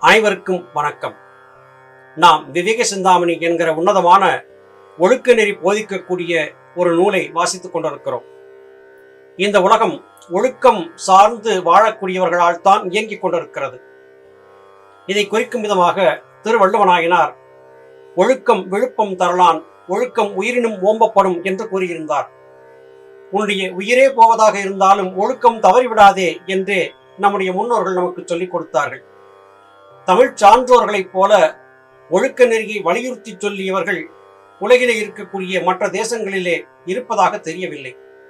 அனைவருக்கும் வணக்கம் நாம் விவேக சிந்தாமணி என்கிற உன்னதமான ஒழுக்க நெறி போதிக்கக்கூடிய ஒரு நூலை வாசித்துக் கொண்டிருக்கிறோம் இந்த உலகம் ஒழுக்கம் சார்ந்து வாழக்கூடியவர்களால் தான் இயங்கிக் கொண்டிருக்கிறது இதை குறிக்கும் விதமாக திருவள்ளுவனாயினார் ஒழுக்கம் விழுப்பம் தரலான் ஒழுக்கம் உயிரினும் ஓம்பப்படும் என்று கூறியிருந்தார் உன்னுடைய உயிரே போவதாக இருந்தாலும் ஒழுக்கம் தவறிவிடாதே என்றே நம்முடைய முன்னோர்கள் நமக்கு சொல்லிக் கொடுத்தார்கள் தமிழ் சான்றோர்களைப் போல ஒழுக்க நெறியை வலியுறுத்தி சொல்லியவர்கள் உலகிலே இருக்கக்கூடிய மற்ற தேசங்களிலே இருப்பதாக தெரியவில்லை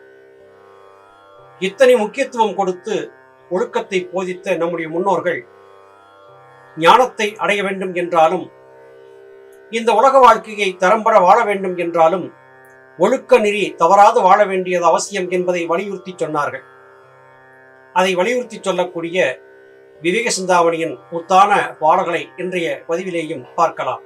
இத்தனை முக்கியத்துவம் கொடுத்து ஒழுக்கத்தை போதித்த நம்முடைய முன்னோர்கள் ஞானத்தை அடைய வேண்டும் என்றாலும் இந்த உலக வாழ்க்கையை தரம்பட வாழ வேண்டும் என்றாலும் ஒழுக்க நெறி தவறாது வாழ வேண்டியது அவசியம் என்பதை வலியுறுத்தி சொன்னார்கள் அதை வலியுறுத்தி சொல்லக்கூடிய விவேக சிந்தாமணியின் முத்தான பாடல்களை இன்றைய பதிவிலேயும் பார்க்கலாம்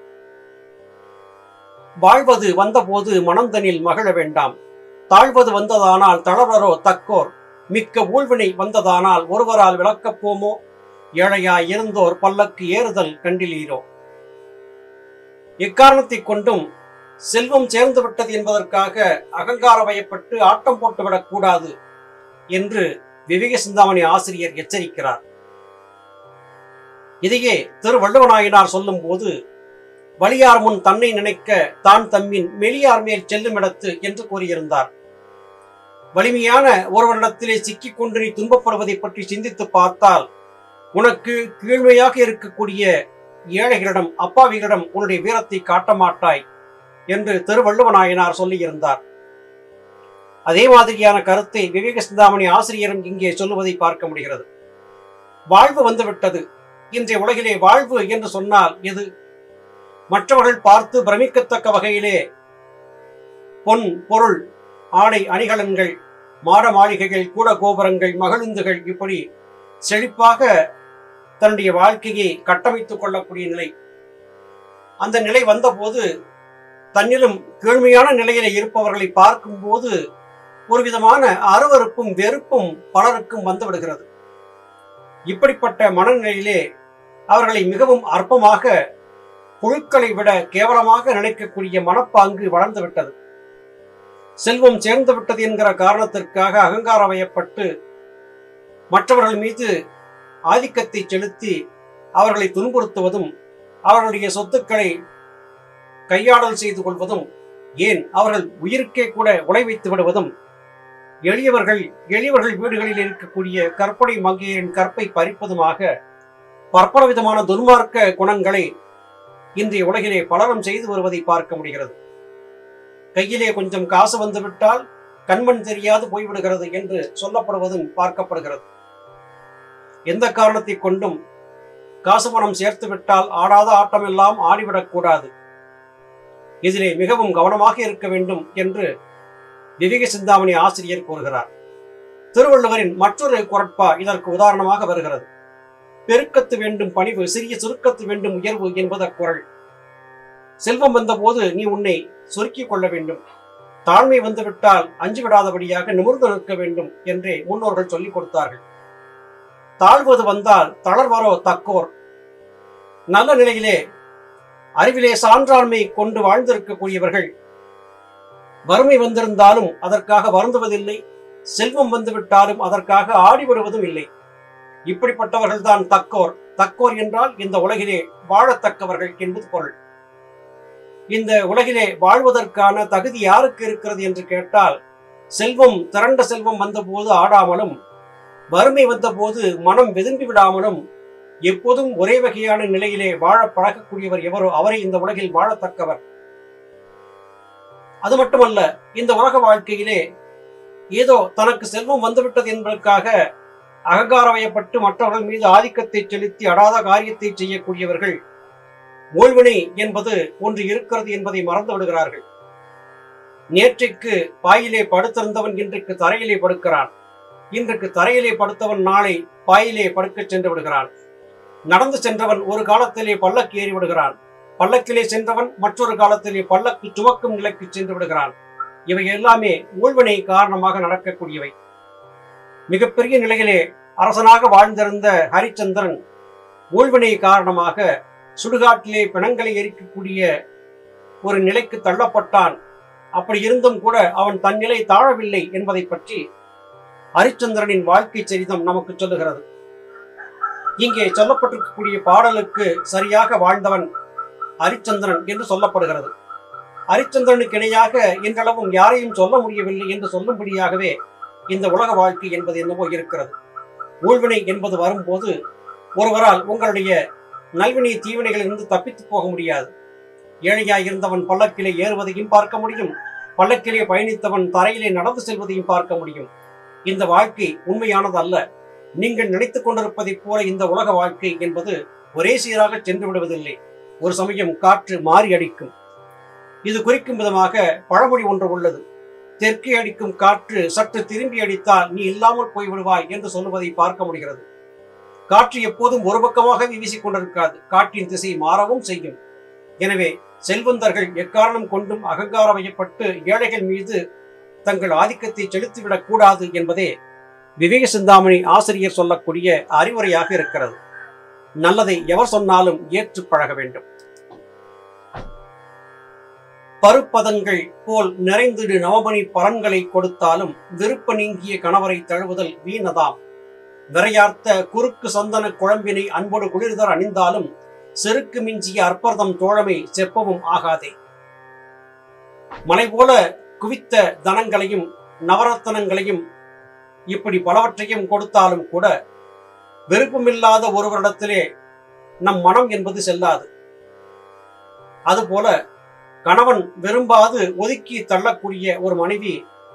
வாழ்வது வந்தபோது மனந்தனில் மகிழ வேண்டாம் தாழ்வது வந்ததானால் தளரரோ தக்கோர் மிக்க ஊழ்வினை வந்ததானால் ஒருவரால் விளக்கப் போமோ ஏழையாய் இருந்தோர் பல்லக்கு ஏறுதல் கண்டிலீரோ எக்காரணத்தைக் கொண்டும் செல்வம் சேர்ந்து விட்டது என்பதற்காக அகங்கார வயப்பட்டு ஆட்டம் போட்டுவிடக் கூடாது என்று விவேக சிந்தாமணி ஆசிரியர் எச்சரிக்கிறார் இதையே திருவள்ளுவனாயினார் சொல்லும் போது வலியார் முன் தன்னை நினைக்க தான் தம்மின் மெலியார் மேல் செல்லும் இடத்து என்று கூறியிருந்தார் வலிமையான ஒருவரிடத்திலே சிக்கிக் கொண்டு நீ துன்பப்படுவதை பற்றி சிந்தித்து பார்த்தால் உனக்கு கீழ்மையாக இருக்கக்கூடிய ஏழைகளிடம் அப்பாவிகளிடம் உன்னுடைய வீரத்தை காட்ட மாட்டாய் என்று திருவள்ளுவனாயனார் சொல்லியிருந்தார் அதே மாதிரியான கருத்தை விவேக சிந்தாமணி ஆசிரியரும் இங்கே சொல்லுவதை பார்க்க முடிகிறது வாழ்வு வந்துவிட்டது இன்றைய உலகிலே வாழ்வு என்று சொன்னால் எது மற்றவர்கள் பார்த்து பிரமிக்கத்தக்க வகையிலே பொன் பொருள் ஆடை அணிகலன்கள் மாட மாளிகைகள் கூட கோபுரங்கள் மகிழுந்துகள் இப்படி செழிப்பாக தன்னுடைய வாழ்க்கையை கட்டமைத்துக் கொள்ளக்கூடிய நிலை அந்த நிலை வந்தபோது தன்னிலும் கீழ்மையான நிலையில இருப்பவர்களை பார்க்கும்போது ஒரு விதமான அருவருப்பும் வெறுப்பும் பலருக்கும் வந்துவிடுகிறது இப்படிப்பட்ட மனநிலையிலே அவர்களை மிகவும் அற்பமாக புழுக்களை விட கேவலமாக நினைக்கக்கூடிய மனப்பாங்கு வளர்ந்து விட்டது செல்வம் சேர்ந்து விட்டது என்கிற காரணத்திற்காக அகங்கார வயப்பட்டு மற்றவர்கள் மீது ஆதிக்கத்தை செலுத்தி அவர்களை துன்புறுத்துவதும் அவர்களுடைய சொத்துக்களை கையாடல் செய்து கொள்வதும் ஏன் அவர்கள் உயிருக்கே கூட உழை வைத்து விடுவதும் எளியவர்கள் எளியவர்கள் வீடுகளில் இருக்கக்கூடிய கற்பனை மங்கையரின் கற்பை பறிப்பதுமாக பற்பல விதமான துன்மார்க்க குணங்களை இன்றைய உலகிலே பலரும் செய்து வருவதை பார்க்க முடிகிறது கையிலே கொஞ்சம் காசு வந்துவிட்டால் கண்மண் தெரியாது போய்விடுகிறது என்று சொல்லப்படுவதும் பார்க்கப்படுகிறது எந்த காரணத்தை கொண்டும் காசு பணம் சேர்த்து விட்டால் ஆடாத ஆட்டமெல்லாம் ஆடிவிடக்கூடாது இதிலே மிகவும் கவனமாக இருக்க வேண்டும் என்று விவேக சிந்தாமணி ஆசிரியர் கூறுகிறார் திருவள்ளுவரின் மற்றொரு குரட்பா இதற்கு உதாரணமாக வருகிறது பெருக்கத்து வேண்டும் பணிவு சிறிய சுருக்கத்து வேண்டும் உயர்வு என்பது அக்குரல் செல்வம் வந்தபோது நீ உன்னை சுருக்கிக் கொள்ள வேண்டும் தாழ்மை வந்துவிட்டால் அஞ்சு விடாதபடியாக நிமிர்ந்து நிற்க வேண்டும் என்றே முன்னோர்கள் சொல்லிக் கொடுத்தார்கள் தாழ்வது வந்தால் தளர்வரோ தக்கோர் நல்ல நிலையிலே அறிவிலே சான்றாண்மை கொண்டு வாழ்ந்திருக்கக்கூடியவர்கள் வறுமை வந்திருந்தாலும் அதற்காக வருந்துவதில்லை செல்வம் வந்துவிட்டாலும் அதற்காக ஆடிவிடுவதும் இல்லை இப்படிப்பட்டவர்கள் தான் தக்கோர் தக்கோர் என்றால் இந்த உலகிலே வாழத்தக்கவர்கள் என்பது பொருள் இந்த உலகிலே வாழ்வதற்கான தகுதி யாருக்கு இருக்கிறது என்று கேட்டால் செல்வம் திரண்ட செல்வம் வந்தபோது ஆடாமலும் வறுமை வந்தபோது மனம் வெதும்பி விடாமலும் எப்போதும் ஒரே வகையான நிலையிலே வாழ பழகக்கூடியவர் எவரோ அவரை இந்த உலகில் வாழத்தக்கவர் அது மட்டுமல்ல இந்த உலக வாழ்க்கையிலே ஏதோ தனக்கு செல்வம் வந்துவிட்டது என்பதற்காக அகங்காரவயப்பட்டு மற்றவர்கள் மீது ஆதிக்கத்தை செலுத்தி அடாத காரியத்தை செய்யக்கூடியவர்கள் ஓய்வினை என்பது ஒன்று இருக்கிறது என்பதை மறந்து விடுகிறார்கள் நேற்றைக்கு பாயிலே படுத்திருந்தவன் இன்றைக்கு தரையிலே படுக்கிறான் இன்றைக்கு தரையிலே படுத்தவன் நாளை பாயிலே படுக்கச் சென்று விடுகிறான் நடந்து சென்றவன் ஒரு காலத்திலே பல்லக்கு ஏறி விடுகிறான் பல்லக்கிலே சென்றவன் மற்றொரு காலத்திலே பல்லக்கு சுமக்கும் நிலைக்கு சென்று விடுகிறான் இவை எல்லாமே ஊழ்வினை காரணமாக நடக்கக்கூடியவை மிகப்பெரிய நிலையிலே அரசனாக வாழ்ந்திருந்த ஹரிச்சந்திரன் ஊழ்வினை காரணமாக சுடுகாட்டிலே பிணங்களை எரிக்கக்கூடிய ஒரு நிலைக்கு தள்ளப்பட்டான் அப்படி இருந்தும் கூட அவன் தன் நிலை தாழவில்லை என்பதை பற்றி ஹரிச்சந்திரனின் வாழ்க்கை சரிதம் நமக்கு சொல்லுகிறது இங்கே சொல்லப்பட்டிருக்கக்கூடிய பாடலுக்கு சரியாக வாழ்ந்தவன் ஹரிச்சந்திரன் என்று சொல்லப்படுகிறது ஹரிச்சந்திரனுக்கு இணையாக இன்றளவும் யாரையும் சொல்ல முடியவில்லை என்று சொல்லும்படியாகவே இந்த உலக வாழ்க்கை என்பது என்னவோ இருக்கிறது ஊழ்வினை என்பது வரும்போது ஒருவரால் உங்களுடைய நல்வினை தீவினைகளிலிருந்து தப்பித்து போக முடியாது ஏழையாய் இருந்தவன் பல்லக்கிலே ஏறுவதையும் பார்க்க முடியும் பல்லக்கிலே பயணித்தவன் தரையிலே நடந்து செல்வதையும் பார்க்க முடியும் இந்த வாழ்க்கை உண்மையானது அல்ல நீங்கள் நினைத்துக் கொண்டிருப்பதைப் போல இந்த உலக வாழ்க்கை என்பது ஒரே சீராக சென்று விடுவதில்லை ஒரு சமயம் காற்று மாறி அடிக்கும் இது குறிக்கும் விதமாக பழமொழி ஒன்று உள்ளது தெற்கே அடிக்கும் காற்று சற்று திரும்பி அடித்தால் நீ இல்லாமல் போய்விடுவாய் என்று சொல்லுவதை பார்க்க முடிகிறது காற்று எப்போதும் ஒரு பக்கமாகவே வீசிக் கொண்டிருக்காது காற்றின் திசை மாறவும் செய்யும் எனவே செல்வந்தர்கள் எக்காரணம் கொண்டும் அகங்கார வயப்பட்டு ஏழைகள் மீது தங்கள் ஆதிக்கத்தை செலுத்திவிடக் கூடாது என்பதே விவேக சிந்தாமணி ஆசிரியர் சொல்லக்கூடிய அறிவுரையாக இருக்கிறது நல்லதை எவர் சொன்னாலும் ஏற்று பழக வேண்டும் பருப்பதங்கள் போல் நிறைந்திடு நவமணி பலன்களை கொடுத்தாலும் விருப்ப நீங்கிய கணவரை தழுவுதல் வீணதாம் விரையார்த்த குறுக்கு சந்தன குழம்பினை அன்போடு குளிர்தர் அணிந்தாலும் செருக்கு மிஞ்சிய அற்பர்தம் தோழமை செப்பவும் ஆகாதே மலை போல குவித்த தனங்களையும் நவரத்தனங்களையும் இப்படி பலவற்றையும் கொடுத்தாலும் கூட விருப்பமில்லாத ஒருவரிடத்திலே நம் மனம் என்பது செல்லாது அதுபோல கணவன் விரும்பாது ஒதுக்கி தள்ளக்கூடிய ஒரு மனைவி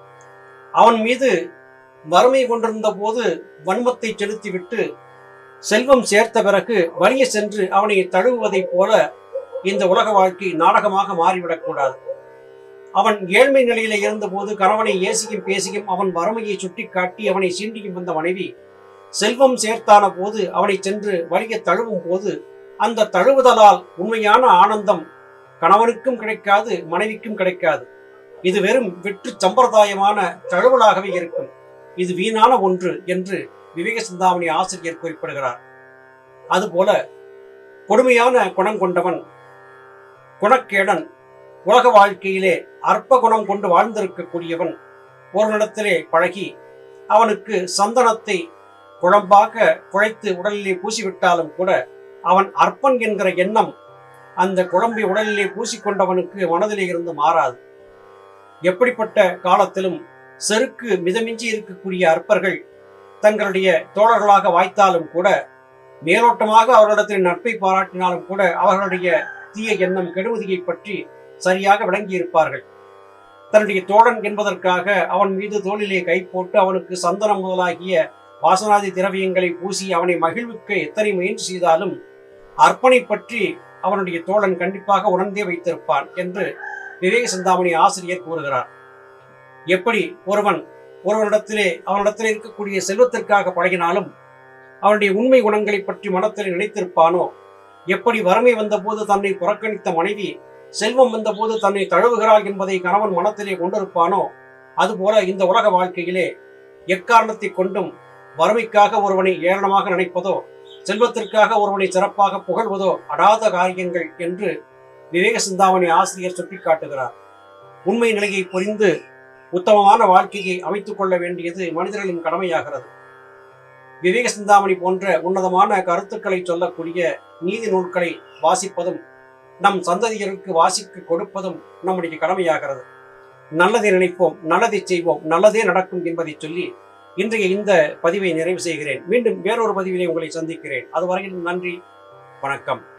அவன் மீது வறுமை கொண்டிருந்த போது வன்மத்தை செலுத்திவிட்டு செல்வம் சேர்த்த பிறகு வலிய சென்று அவனை தழுவுவதைப் போல இந்த உலக வாழ்க்கை நாடகமாக மாறிவிடக்கூடாது அவன் ஏழ்மை நிலையில இருந்தபோது கணவனை ஏசியும் பேசியும் அவன் வறுமையை சுட்டிக்காட்டி அவனை சீண்டியும் வந்த மனைவி செல்வம் சேர்த்தான போது அவனை சென்று வலிய தழுவும் போது அந்த தழுவுதலால் உண்மையான ஆனந்தம் கணவனுக்கும் கிடைக்காது மனைவிக்கும் கிடைக்காது இது வெறும் வெற்று சம்பிரதாயமான தழுவலாகவே இருக்கும் இது வீணான ஒன்று என்று விவேக சிந்தாமணி ஆசிரியர் குறிப்பிடுகிறார் அதுபோல கொடுமையான குணம் கொண்டவன் குணக்கேடன் உலக வாழ்க்கையிலே அற்ப குணம் கொண்டு வாழ்ந்திருக்கக்கூடியவன் ஒருவனிடத்திலே பழகி அவனுக்கு சந்தனத்தை குழம்பாக குழைத்து உடலிலே பூசிவிட்டாலும் கூட அவன் அற்பன் என்கிற எண்ணம் அந்த குழம்பை உடலிலே பூசிக்கொண்டவனுக்கு மனதிலே இருந்து மாறாது எப்படிப்பட்ட காலத்திலும் செருக்கு மிதமிஞ்சி இருக்கக்கூடிய அற்பர்கள் தங்களுடைய தோழர்களாக வாய்த்தாலும் கூட மேலோட்டமாக அவர்களிடத்தில் நட்பை பாராட்டினாலும் கூட அவர்களுடைய தீய எண்ணம் கெடுமதியை பற்றி சரியாக விளங்கியிருப்பார்கள் தன்னுடைய தோழன் என்பதற்காக அவன் மீது தோளிலே கை போட்டு அவனுக்கு சந்தனம் முதலாகிய வாசனாதி திரவியங்களை பூசி அவனை மகிழ்விக்க எத்தனை முயற்சி செய்தாலும் அர்ப்பணை பற்றி அவனுடைய தோழன் கண்டிப்பாக உணர்ந்தே வைத்திருப்பான் என்று விவேக சிந்தாமணி ஆசிரியர் கூறுகிறார் எப்படி ஒருவன் ஒருவனிடத்திலே அவனிடத்திலே இருக்கக்கூடிய செல்வத்திற்காக பழகினாலும் அவனுடைய உண்மை குணங்களை பற்றி மனத்தில் நினைத்திருப்பானோ எப்படி வறுமை வந்தபோது தன்னை புறக்கணித்த மனைவி செல்வம் வந்தபோது தன்னை தழுவுகிறாள் என்பதை கணவன் மனத்திலே கொண்டிருப்பானோ அதுபோல இந்த உலக வாழ்க்கையிலே எக்காரணத்தை கொண்டும் வறுமைக்காக ஒருவனை ஏளனமாக நினைப்பதோ செல்வத்திற்காக ஒருவனை சிறப்பாக புகழ்வதோ அடாத காரியங்கள் என்று விவேக சிந்தாமணி ஆசிரியர் சுட்டிக்காட்டுகிறார் உண்மை நிலையை புரிந்து உத்தமமான வாழ்க்கையை அமைத்துக் கொள்ள வேண்டியது மனிதர்களின் கடமையாகிறது விவேக சிந்தாமணி போன்ற உன்னதமான கருத்துக்களை சொல்லக்கூடிய நீதி நூல்களை வாசிப்பதும் நம் சந்ததியருக்கு வாசிக்க கொடுப்பதும் நம்முடைய கடமையாகிறது நல்லதை நினைப்போம் நல்லதை செய்வோம் நல்லதே நடக்கும் என்பதை சொல்லி இன்றைய இந்த பதிவை நிறைவு செய்கிறேன் மீண்டும் வேறொரு பதிவிலே உங்களை சந்திக்கிறேன் அதுவரையில் நன்றி வணக்கம்